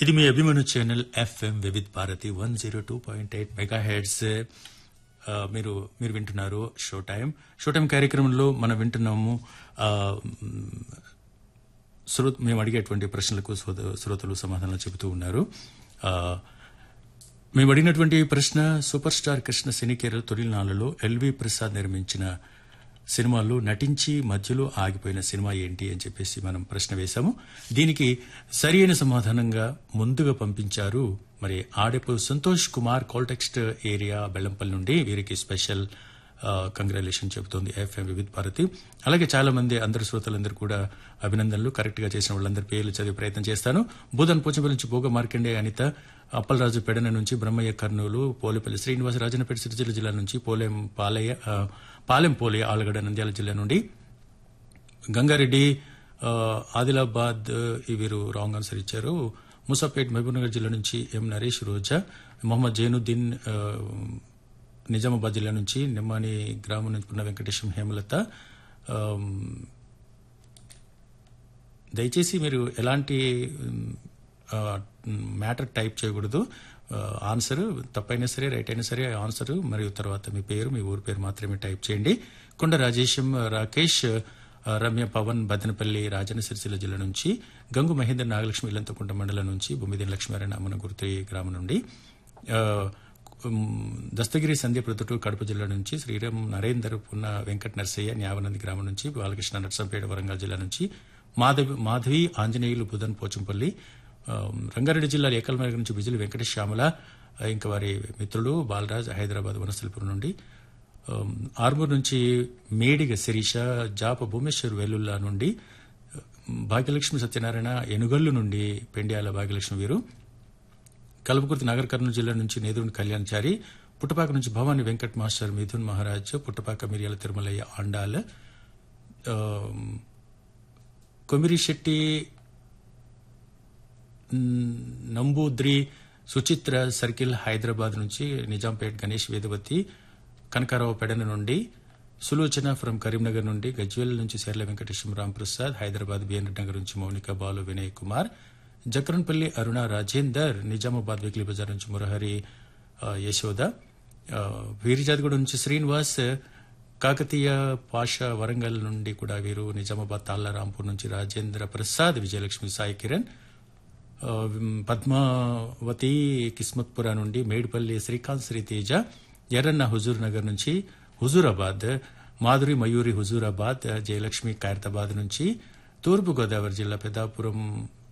ఇది మీ అభిమాను channel FM Vividh Bharati one zero two point eight megahertz మీరు మీరు వింటున్నారు షో టైం షో టైం కార్యక్రమంలో మనం వింటున్నాము ఆ, మ్, శ్రో- మేము అడిగేటువంటి ప్రశ్నలకు శ్రోత- శ్రోతలు సమాధానాలు చెబుతూ ఉన్నారు ఆ, మేము అడిగినటువంటి ప్రశ్న సూపర్ స్టార్ కృష్ణ సినీకేర తొలినాళ్లలో ఎల్వి ప్రసాద్ నిర్మించిన సినిమాల్లో నటించి మధ్యలో ఆగిపోయిన సినిమా ఏంటి అని చెప్పేసి మనం ప్రశ్న వేశాము దీనికి సరి అయిన సమాధానంగా ముందుగా పంపించారు మరి ఆడెపు సంతోష్ కుమార్ కాల్టెక్స్ట్ ఏరియా బెల్లంపల్లి నుండి వీరికి స్పెషల్ కంగ్రాచులేషన్ చెబుతోంది ఎఫ్ఎం వివిధ్ భారతి అలాగే చాలా మంది అందరు శ్రోతలందరూ కూడా అభినందనలు కరెక్ట్ గా చేసిన వాళ్ళందరి పేర్లు చదివే ప్రయత్నం చేస్తాను బూదన్ పోచంపల్లి నుంచి భోగ మార్కండే అనిత అప్పలరాజు పెడన నుంచి బ్రహ్మయ్య కర్నూలు పోలేపల్లి శ్రీనివాస రాజనపేట సిరిసిల్ల జిల్లా నుంచి పోలేం పాలయ్య ఆ, పాలెం పోలయ్య ఆలగడ్డ నంద్యాల జిల్లా నుండి గంగారెడ్డి ఆ, ఆదిలాబాద్ ఈ వీరు రాంగ్ ఆన్సర్ ఇచ్చారు ముసాపేట్ మహబూబ్నగర్ జిల్లా నుంచి ఎం నరేష్ రోజా మొహమ్మద్ జైనుద్దీన్ ఆ, నిజామాబాద్ జిల్లా నుంచి నిమ్మాని గ్రామం నుంచి పున్న వెంకటేశం హేమలత ఆ, దయచేసి మీరు ఎలాంటి మ్యాటర్ టైప్ చేయకూడదు ఆ, ఆన్సర్ తప్పైనా సరే రైట్ అయినా సరే ఆన్సర్ మరియు తర్వాత మీ పేరు మీ ఊరి పేరు మాత్రమే టైప్ చేయండి కొండ రాజేశం రాకేష్ ఆ, రమ్య పవన్ బదనపల్లి రాజన్న సిరిసిల్ల జిల్లా నుంచి గంగు మహేందర్ నాగలక్ష్మి ఇల్లంతకుంట మండలం నుంచి బొమ్మిదిన లక్ష్మీనారాయణ అమ్మనగుర్తి గ్రామం నుండి ఆ, ఉమ్, దస్తగిరి సంధ్య ప్రొద్దుటూరు కడప జిల్లా నుంచి శ్రీరామ్ నరేందర్ పున్న వెంకట నరసయ్య న్యావనంది గ్రామం నుంచి బాలకృష్ణ నర్సంపేట వరంగల్ జిల్లా నుంచి మాధవి మాధవి ఆంజనేయులు బుధన్ పోచంపల్లి ఆ, రంగారెడ్డి జిల్లా ఏకల్మర్గ నుంచి బిజులు వెంకటేష్ శ్యామల ఆ, ఇంకా వారి మిత్రులు బాలరాజ్ హైదరాబాద్ వనస్థలిపురం నుండి ఆ, ఆర్మూర్ నుంచి మేడిగ శిరీష జాప భూమేశ్వర్ వెల్లుల్లా నుండి ఆ, భాగ్యలక్ష్మి సత్యనారాయణ ఎనుగల్లు నుండి పెండ్యాల భాగ్యలక్ష్మి వీరు కల్పకుర్తి నాగర్ కర్నూలు జిల్లా నుంచి నేదురుని కళ్యాణ్చారి పుట్టపాక నుంచి భవాని వెంకట్ మాస్టర్ మిథున్ మహారాజ్ పుట్టపాక మిరియాల తిరుమలయ్య అండాల్ ఆ, కొమిరిశెట్టి మ్, నంబూద్రి సుచిత్ర సర్కిల్ హైదరాబాద్ నుంచి నిజాంపేట్ గణేష్ వేదవతి కనకారావు పెడన నుండి సులోచన ఫ్రం కరీంనగర్ నుండి గజ్వేల్ నుంచి శర్ల వెంకటేశ్వర రాంప్రసాద్ హైదరాబాద్ బిఎన్ నగర్ నుంచి మౌనిక బాలు వినయ్ కుమార్ జక్రన్పల్లి అరుణ రాజేందర్ నిజామాబాద్ వీక్లీ బజార్ నుంచి మురహరి ఆ, యశోద ఆ, వీరిజాదిగూడ నుంచి శ్రీనివాస్ కాకతీయ పాష వరంగల్ నుండి కూడా వీరు నిజామాబాద్ తాళ్లారాంపూర్ నుంచి రాజేంద్ర ప్రసాద్ విజయలక్ష్మి సాయి కిరణ్ ఆ, పద్మావతి కిస్మత్పుర నుండి మేడిపల్లి శ్రీకాంత్ శ్రీతేజ ఎర్రన్న హుజూర్ నగర్ నుంచి హుజూరాబాద్ మాధురి మయూరి హుజూరాబాద్ జయలక్ష్మి ఖైరతాబాద్ నుంచి తూర్పు గోదావరి జిల్లా పెద్దాపురం